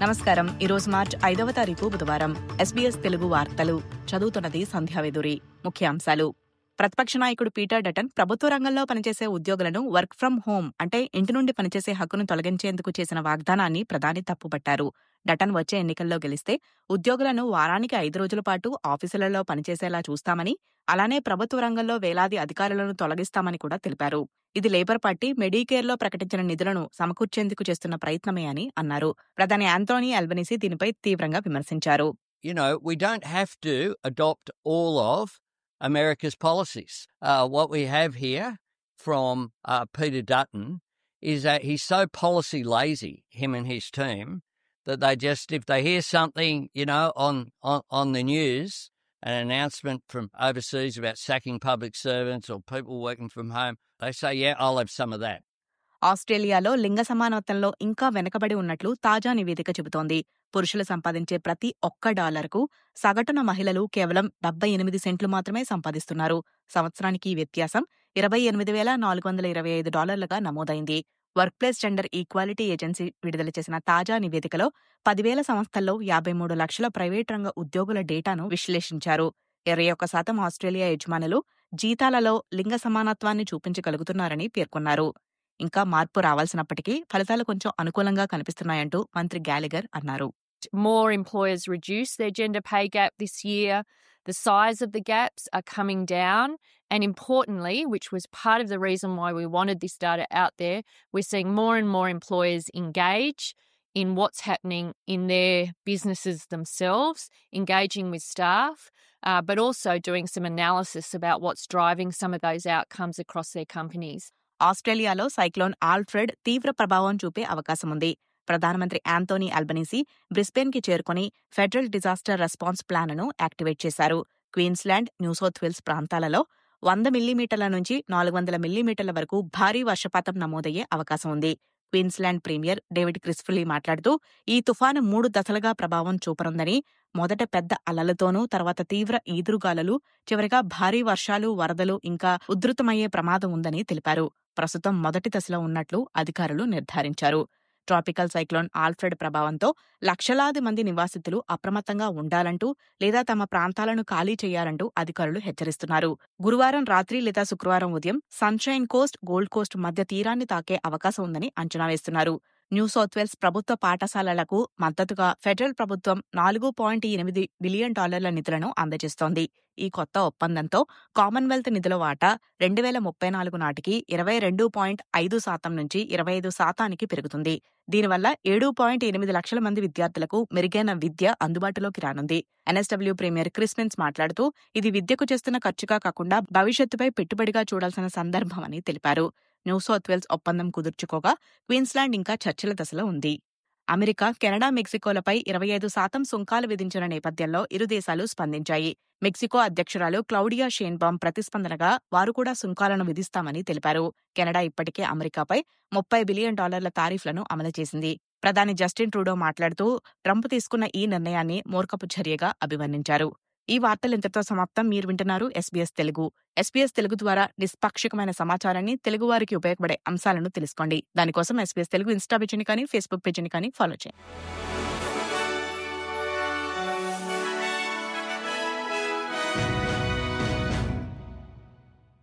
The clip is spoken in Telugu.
నమస్కారం ఈరోజు మార్చ్ ఐదవ తారీఖు బుధవారం ఎస్బీఎస్ తెలుగు వార్తలు చదువుతున్నది సంధ్యావేదురి ముఖ్యాంశాలు ప్రతిపక్ష నాయకుడు పీటర్ డటన్ ప్రభుత్వ రంగంలో పనిచేసే ఉద్యోగులను వర్క్ ఫ్రం హోం అంటే ఇంటి నుండి పనిచేసే హక్కును తొలగించేందుకు చేసిన వాగ్దానాన్ని ప్రధాని తప్పుపట్టారు డటన్ వచ్చే ఎన్నికల్లో గెలిస్తే ఉద్యోగులను వారానికి ఐదు రోజుల పాటు ఆఫీసులలో పనిచేసేలా చూస్తామని అలానే ప్రభుత్వ రంగంలో వేలాది అధికారులను తొలగిస్తామని కూడా తెలిపారు ఇది లేబర్ పార్టీ మెడీకేర్లో ప్రకటించిన నిధులను సమకూర్చేందుకు చేస్తున్న ప్రయత్నమే అని అన్నారు ప్రధాని ఆంటోనీ అల్బనీసీ దీనిపై తీవ్రంగా విమర్శించారు you know, we don't have to adopt all of America's policies. Uh, what we have here from uh, Peter Dutton is that he's so policy lazy, him and his team, that they just, if they hear something, you know, on, on, on the news, an announcement from overseas about sacking public servants or people working from home, they say, yeah, I'll have some of that. ఆస్ట్రేలియాలో లింగ సమానత్వంలో ఇంకా వెనకబడి ఉన్నట్లు తాజా నివేదిక చెబుతోంది పురుషులు సంపాదించే ప్రతి ఒక్క డాలర్కు సగటున మహిళలు కేవలం డెబ్బై ఎనిమిది సెంట్లు మాత్రమే సంపాదిస్తున్నారు సంవత్సరానికి ఈ వ్యత్యాసం ఇరవై ఎనిమిది వేల నాలుగు వందల ఇరవై ఐదు డాలర్లుగా నమోదైంది workplace gender equality agency విడుదల చేసిన తాజా నివేదికలో పదివేల సంస్థల్లో యాభై మూడు లక్షల ప్రైవేట్ రంగ ఉద్యోగుల డేటాను విశ్లేషించారు ఇరవై ఒక్క శాతం ఆస్ట్రేలియా యజమానులు జీతాలలో లింగ సమానత్వాన్ని చూపించగలుగుతున్నారని పేర్కొన్నారు ఇంకా మార్పు రావాల్సినప్పటికీ ఫలితాలు కొంచెం అనుకూలంగా కనిపిస్తున్నాయంటూ మంత్రి గ్యాలిగర్ అన్నారు more employers reduce their gender pay gap this year. The size of the gaps are coming down. And importantly, which was part of the reason why we wanted this data out there, we're seeing more and more employers engage in what's happening in their businesses themselves, engaging with staff, uh, but also doing some analysis about what's driving some of those outcomes across their companies. ఆస్ట్రేలియాలో సైక్లోన్ ఆల్ఫ్రెడ్ తీవ్ర ప్రభావం చూపే అవకాశముంది ప్రధానమంత్రి యాంతోనీ అల్బనీసీ బ్రిస్బెన్కి చేరుకుని ఫెడరల్ డిజాస్టర్ రెస్పాన్స్ ప్లాన్ను యాక్టివేట్ చేశారు క్వీన్స్లాండ్ న్యూసౌత్ వేల్స్ ప్రాంతాలలో వంద మిల్లీమీటర్ల నుంచి నాలుగు వందల మిల్లీమీటర్ల వరకు భారీ వర్షపాతం నమోదయ్యే అవకాశం ఉంది క్వీన్స్లాండ్ ప్రీమియర్ డేవిడ్ క్రిస్ఫుల్లీ మాట్లాడుతూ ఈ తుఫాను మూడు దశలుగా ప్రభావం చూపనుందని మొదట పెద్ద అలలతోనూ తర్వాత తీవ్ర ఈదురుగాలులు చివరిగా భారీ వర్షాలు వరదలు ఇంకా ఉధృతమయ్యే ప్రమాదం ఉందని తెలిపారు ప్రస్తుతం మొదటి దశలో ఉన్నట్లు అధికారులు నిర్ధారించారు ట్రాపికల్ సైక్లోన్ ఆల్ఫ్రెడ్ ప్రభావంతో లక్షలాది మంది నివాసితులు అప్రమత్తంగా ఉండాలంటూ లేదా తమ ప్రాంతాలను ఖాళీ చేయాలంటూ అధికారులు హెచ్చరిస్తున్నారు గురువారం రాత్రి లేదా శుక్రవారం ఉదయం సన్షైన్ కోస్ట్ గోల్డ్ కోస్ట్ మధ్య తీరాన్ని తాకే అవకాశం ఉందని అంచనా వేస్తున్నారు న్యూ సౌత్ వేల్స్ ప్రభుత్వ పాఠశాలలకు మద్దతుగా ఫెడరల్ ప్రభుత్వం నాలుగు పాయింట్ ఎనిమిది బిలియన్ డాలర్ల నిధులను అందజేస్తోంది ఈ కొత్త ఒప్పందంతో కామన్వెల్త్ నిధుల వాటా రెండు వేల ముప్పై నాలుగు నాటికి ఇరవై రెండు పాయింట్ ఐదు శాతం నుంచి ఇరవై ఐదు శాతానికి పెరుగుతుంది దీనివల్ల ఏడు పాయింట్ ఎనిమిది లక్షల మంది విద్యార్థులకు మెరుగైన విద్య అందుబాటులోకి రానుంది ఎన్ఎస్డబ్ల్యూ ప్రీమియర్ క్రిస్మెన్స్ మాట్లాడుతూ ఇది విద్యకు చేస్తున్న ఖర్చుగా కాకుండా భవిష్యత్తుపై పెట్టుబడిగా చూడాల్సిన సందర్భమని తెలిపారు న్యూ సౌత్ వేల్స్ ఒప్పందం కుదుర్చుకోగా క్వీన్స్లాండ్ ఇంకా చర్చల దశలో ఉంది అమెరికా కెనడా మెక్సికోలపై ఇరవై ఐదు శాతం సుంకాలు విధించిన నేపథ్యంలో ఇరు దేశాలు స్పందించాయి మెక్సికో అధ్యక్షురాలు క్లౌడియా షేన్బామ్ ప్రతిస్పందనగా వారు కూడా సుంకాలను విధిస్తామని తెలిపారు కెనడా ఇప్పటికే అమెరికాపై ముప్పై బిలియన్ డాలర్ల తారీఫ్లను అమలు చేసింది ప్రధాని జస్టిన్ ట్రూడో మాట్లాడుతూ ట్రంప్ తీసుకున్న ఈ నిర్ణయాన్ని మూర్ఖపు చర్యగా అభివర్ణించారు ఈ వార్తలు ఇంతటితో సమాప్తం మీరు వింటున్నారు ఎస్బీఎస్ తెలుగు ఎస్బీఎస్ తెలుగు ద్వారా నిష్పాక్షికమైన సమాచారాన్ని తెలుగు వారికి ఉపయోగపడే అంశాలను తెలుసుకోండి దానికోసం ఎస్బీఎస్ తెలుగు ఇన్స్టా పేజీని కానీ ఫేస్బుక్ పేజీని కానీ ఫాలో చేయండి